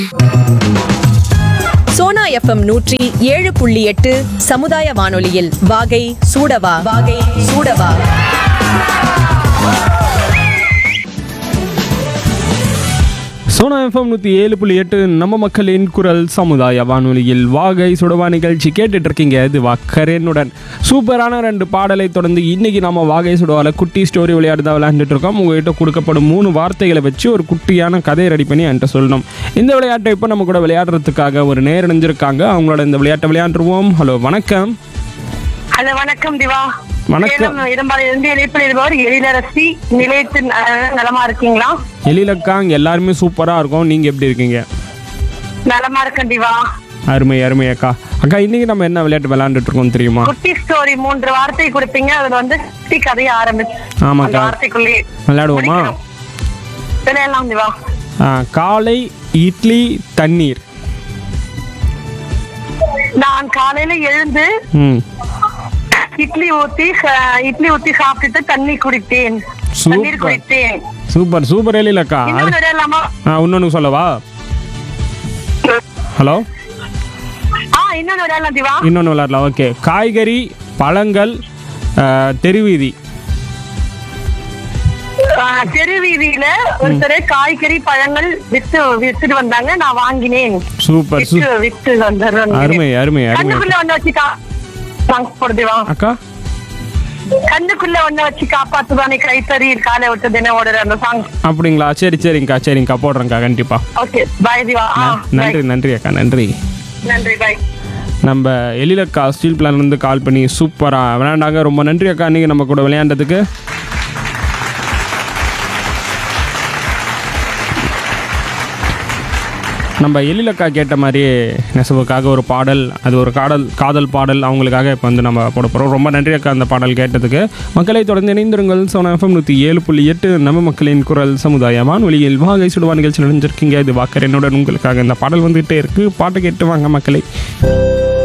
Sona FM நூற்றி ஏழு புள்ளி எட்டு சமுதாய வானொலியில் வாகை சூடவா வாகை சூடவா சோனா எஃப்எம் நூற்றி ஏழு புள்ளி எட்டு நம்ம மக்களின் குரல் சமுதாய வானொலியில் வாகை சுடவா நிகழ்ச்சி கேட்டுட்டு இருக்கீங்க இது வக்கரேனுடன் சூப்பரான ரெண்டு பாடலை தொடர்ந்து இன்னைக்கு நம்ம வாகை சுடவால குட்டி ஸ்டோரி விளையாட்டு தான் விளையாண்டுட்டு இருக்கோம் உங்ககிட்ட கொடுக்கப்படும் மூணு வார்த்தைகளை வச்சு ஒரு குட்டியான கதையை ரெடி பண்ணி என்கிட்ட சொல்லணும் இந்த விளையாட்டை இப்போ நம்ம கூட விளையாடுறதுக்காக ஒரு நேர் இணைஞ்சிருக்காங்க அவங்களோட இந்த விளையாட்டை விளையாண்டுருவோம் ஹலோ வணக்கம் ஹலோ வணக்கம் திவா வணக்கம். சேலம் இடம்பாளையம் இருந்து இணைப்பில் இருப்பவர் எழிலரசி நிலையத்தின் அஹ், நலமா இருக்கீங்களா எழிலக்காங் எல்லாருமே சூப்பராக இருக்கும் நீங்கள் எப்படி இருக்கீங்க நலமா இருக்கேன் திவா அருமை அருமை அக்கா அக்கா இன்னைக்கு நம்ம என்ன விளையாட்டு விளையாண்டுட்டு இருக்கோம் தெரியுமா குட்டி ஸ்டோரி மூன்று வார்த்தை கொடுப்பீங்க அதுல வந்து குட்டி கதையை ஆரம்பிச்சு ஆமாக்கா. அந்த வார்த்தைக்குள்ளே விளையாடுவோமா விளையாடலாம் திவா ஆ, காலை இட்லி தண்ணீர் நான் காலையில எழுந்து ம் இட்லி ஊத்தி ச- இட்லி ஊத்தி சாப்பிட்டுட்டு தண்ணி குடித்தேன் சூப்பர். தண்ணீர் குடித்தேன் சூப்பர் சூப்பர் எழிலக்கா இன்னொரு விளையாடலாமா ஆ இன்னொன்று சொல்லவா ஹலோ ஆ இன்னொன்னு விளையாடலாம் திவா இன்னொன்று விளையாடலாம் ஓகே காய்கறி பழங்கள் ஆ, தெருவீதி ஆஹ் தெரு வீதியில ஒருத்தர் காய்கறி பழங்கள் வித்து வித்துட்டு வந்தாங்க நான் வாங்கினேன் சூப்பர் சூ வித்து வித்து வந்தாரு அருமை அருமை அருமை கண்ணுக்குள்ள ஒண்ணு வச்சு கா சாங்ஸ் போடுதுவா அக்கா கண்ணுக்குள்ள ஒண்ணு வச்சு காப்பாத்துவானே கைத்தறி காலை விட்டது என்ன ஓடுற அந்த சாங் அப்படிங்களா சரி சரிங்கக்கா சரிங்கக்கா போடுறேங்க்கா கண்டிப்பாக ஓகே பாய் திவா ஆ, நன்றி நன்றி அக்கா நன்றி bye. நன்றி பாய் நம்ம எழிலக்கா ஸ்டீல் பிளான்லேருந்து கால் பண்ணி சூப்பராக விளையாண்டாங்க ரொம்ப நன்றி அக்கா நீங்கள் நம்ம கூட விளையாண்டதுக்கு நம்ம எழிலக்கா கேட்ட மாதிரியே நெசவுக்காக ஒரு பாடல் அது ஒரு காதல் காதல் பாடல் அவங்களுக்காக இப்போ வந்து நம்ம போட போகிறோம் ரொம்ப நன்றி அக்கா அந்த பாடல் கேட்டதுக்கு மக்களை தொடர்ந்து இணைந்திருங்கள் சோனா எஃப்எம் நூற்றி ஏழு புள்ளி எட்டு நம்ம மக்களின் குரல் சமுதாய வானொலியில் வாகை சுடுவா நிகழ்ச்சி நினைஞ்சிருக்கீங்க இது வாக்கர் என்னுடன் உங்களுக்காக இந்த பாடல் வந்துகிட்டே இருக்குது பாட்டை கேட்டு வாங்க மக்களை